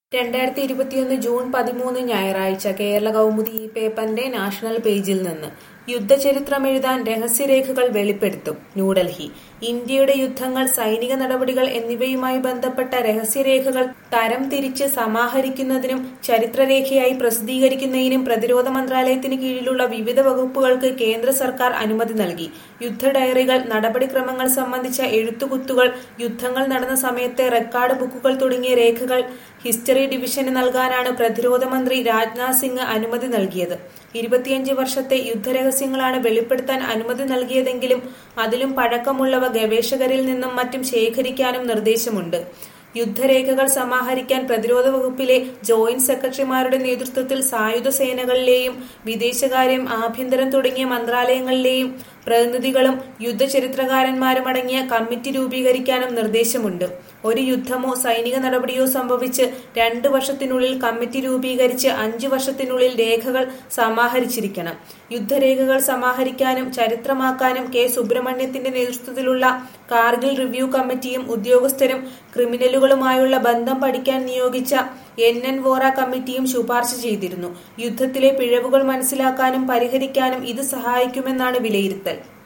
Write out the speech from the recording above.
രണ്ടായിരത്തി ഇരുപത്തിയൊന്ന് ജൂൺ പതിമൂന്ന് ഞായറാഴ്ച കേരള കൗമുദി ഈ പേപ്പറിന്റെ നാഷണൽ പേജിൽ നിന്ന് യുദ്ധചരിത്രമെഴുതാൻ രഹസ്യരേഖകൾ വെളിപ്പെടുത്തും ന്യൂഡൽഹി ഇന്ത്യയുടെ യുദ്ധങ്ങൾ സൈനിക നടപടികൾ എന്നിവയുമായി ബന്ധപ്പെട്ട രഹസ്യരേഖകൾ തരം തിരിച്ച് സമാഹരിക്കുന്നതിനും ചരിത്രരേഖയായി പ്രസിദ്ധീകരിക്കുന്നതിനും പ്രതിരോധ മന്ത്രാലയത്തിന് കീഴിലുള്ള വിവിധ വകുപ്പുകൾക്ക് കേന്ദ്ര സർക്കാർ അനുമതി നൽകി യുദ്ധ ഡയറികൾ നടപടിക്രമങ്ങൾ സംബന്ധിച്ച എഴുത്തുകുത്തുകൾ യുദ്ധങ്ങൾ നടന്ന സമയത്തെ റെക്കോർഡ് ബുക്കുകൾ തുടങ്ങിയ രേഖകൾ ഹിസ്റ്ററി ഡിവിഷന് നൽകാനാണ് പ്രതിരോധ മന്ത്രി രാജ്നാഥ് സിംഗ് അനുമതി നൽകിയത് ഇരുപത്തിയഞ്ച് വർഷത്തെ യുദ്ധരഹസ്യങ്ങളാണ് വെളിപ്പെടുത്താൻ അനുമതി നൽകിയതെങ്കിലും അതിലും പഴക്കമുള്ളവ ഗവേഷകരിൽ നിന്നും മറ്റും ശേഖരിക്കാനും നിർദ്ദേശമുണ്ട് യുദ്ധരേഖകൾ സമാഹരിക്കാൻ പ്രതിരോധ വകുപ്പിലെ ജോയിന്റ് സെക്രട്ടറിമാരുടെ നേതൃത്വത്തിൽ സായുധ സേനകളിലെയും വിദേശകാര്യം ആഭ്യന്തരം തുടങ്ങിയ മന്ത്രാലയങ്ങളിലെയും പ്രതിനിധികളും യുദ്ധചരിത്രകാരന്മാരും അടങ്ങിയ കമ്മിറ്റി രൂപീകരിക്കാനും നിർദ്ദേശമുണ്ട് ഒരു യുദ്ധമോ സൈനിക നടപടിയോ സംഭവിച്ച് രണ്ട് വർഷത്തിനുള്ളിൽ കമ്മിറ്റി രൂപീകരിച്ച് അഞ്ചു വർഷത്തിനുള്ളിൽ രേഖകൾ സമാഹരിച്ചിരിക്കണം യുദ്ധരേഖകൾ സമാഹരിക്കാനും ചരിത്രമാക്കാനും കെ സുബ്രഹ്മണ്യത്തിന്റെ നേതൃത്വത്തിലുള്ള കാർഗിൽ റിവ്യൂ കമ്മിറ്റിയും ഉദ്യോഗസ്ഥരും ക്രിമിനലുകളുമായുള്ള ബന്ധം പഠിക്കാൻ നിയോഗിച്ച എൻ എൻ വോറ കമ്മിറ്റിയും ശുപാർശ ചെയ്തിരുന്നു യുദ്ധത്തിലെ പിഴവുകൾ മനസ്സിലാക്കാനും പരിഹരിക്കാനും ഇത് സഹായിക്കുമെന്നാണ് വിലയിരുത്തൽ